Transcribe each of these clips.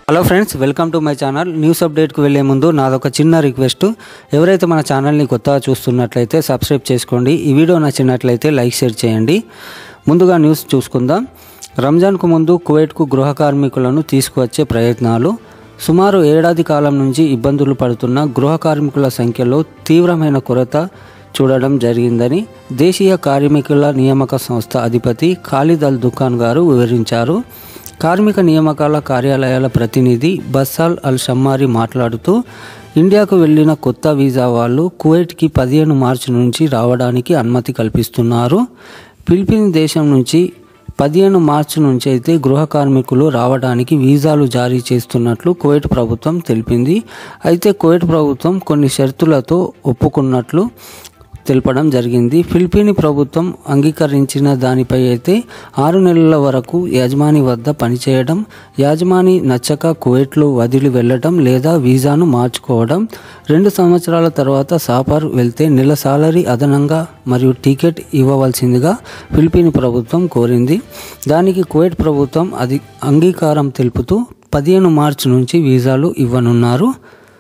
hello friends welcome to my channel news అప్డేట్కి వెళ్ళే ముందు నాదొక చిన్న రిక్వెస్ట్ ఎవరైతే మన ఛానల్ని కొత్తగా చూస్తున్నట్లయితే సబ్స్క్రైబ్ చేసుకోండి ఈ వీడియో నచ్చినట్లయితే లైక్ షేర్ చేయండి ముందుగా న్యూస్ చూసుకుందాం రంజాన్కు ముందు కువైట్కు గృహ కార్మికులను తీసుకువచ్చే ప్రయత్నాలు సుమారు ఏడాది కాలం నుంచి ఇబ్బందులు పడుతున్న గృహ కార్మికుల సంఖ్యలో తీవ్రమైన కొరత చూడడం జరిగిందని దేశీయ కార్మికుల నియామక సంస్థ అధిపతి ఖాలిద్ అల్ దుకాన్ గారు వివరించారు కార్మిక నియామకాల కార్యాలయాల ప్రతినిధి బస్సాల్ అల్ షమ్మారి మాట్లాడుతూ ఇండియాకు వెళ్ళిన కొత్త వీసా వాళ్ళు కువైట్కి పదిహేను మార్చి నుంచి రావడానికి అనుమతి కల్పిస్తున్నారు ఫిలిపిన్ దేశం నుంచి పదిహేను మార్చి నుంచి అయితే గృహ కార్మికులు రావడానికి వీసాలు జారీ చేస్తున్నట్లు కువైట్ ప్రభుత్వం తెలిపింది అయితే కువైట్ ప్రభుత్వం కొన్ని షరతులతో ఒప్పుకున్నట్లు తెలపడం జరిగింది ఫిలిపిని ప్రభుత్వం అంగీకరించిన దానిపై అయితే ఆరు నెలల వరకు యజమాని వద్ద పనిచేయడం యజమాని నచ్చక కువైట్లో వదిలి వెళ్ళడం లేదా వీసాను మార్చుకోవడం రెండు సంవత్సరాల తర్వాత సాపర్ వెళ్తే నెల సాలరీ అదనంగా మరియు టికెట్ ఇవ్వవలసిందిగా ఫిలిపిని ప్రభుత్వం కోరింది దానికి కువైట్ ప్రభుత్వం అది అంగీకారం తెలుపుతూ పదిహేను మార్చి నుంచి వీసాలు ఇవ్వనున్నారు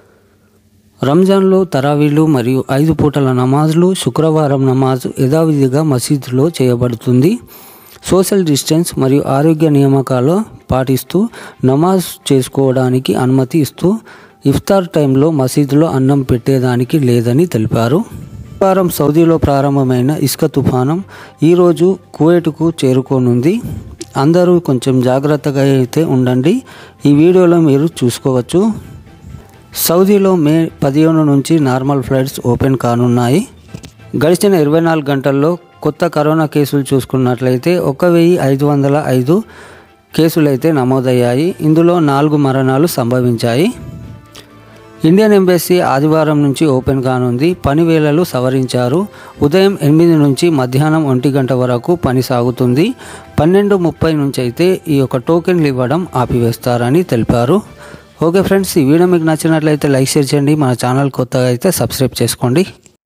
రంజాన్లో తరావీలు మరియు ఐదు పూటల నమాజులు శుక్రవారం నమాజు యథావిధిగా మసీదులో చేయబడుతుంది సోషల్ డిస్టెన్స్ మరియు ఆరోగ్య నియామకాలు పాటిస్తూ నమాజ్ చేసుకోవడానికి అనుమతి ఇస్తూ ఇఫ్తార్ టైంలో మసీదులో అన్నం పెట్టేదానికి లేదని తెలిపారు వారం సౌదీలో ప్రారంభమైన ఇసుక తుఫానం ఈరోజు కువైట్కు చేరుకోనుంది అందరూ కొంచెం జాగ్రత్తగా అయితే ఉండండి ఈ వీడియోలో మీరు చూసుకోవచ్చు సౌదీలో మే పదిహేను నుంచి నార్మల్ ఫ్లైట్స్ ఓపెన్ కానున్నాయి గడిచిన ఇరవై నాలుగు గంటల్లో కొత్త కరోనా కేసులు చూసుకున్నట్లయితే ఒక వెయ్యి ఐదు వందల ఐదు కేసులు అయితే నమోదయ్యాయి ఇందులో నాలుగు మరణాలు సంభవించాయి ఇండియన్ ఎంబసీ ఆదివారం నుంచి ఓపెన్ కానుంది పని వేళలు సవరించారు ఉదయం ఎనిమిది నుంచి మధ్యాహ్నం ఒంటి గంట వరకు పని సాగుతుంది పన్నెండు ముప్పై నుంచి అయితే ఈ యొక్క టోకెన్లు ఇవ్వడం ఆపివేస్తారని తెలిపారు ఓకే ఫ్రెండ్స్ ఈ వీడియో మీకు నచ్చినట్లయితే లైక్ షేర్ చేయండి మన ఛానల్ కొత్తగా అయితే సబ్స్క్రైబ్ చేసుకోండి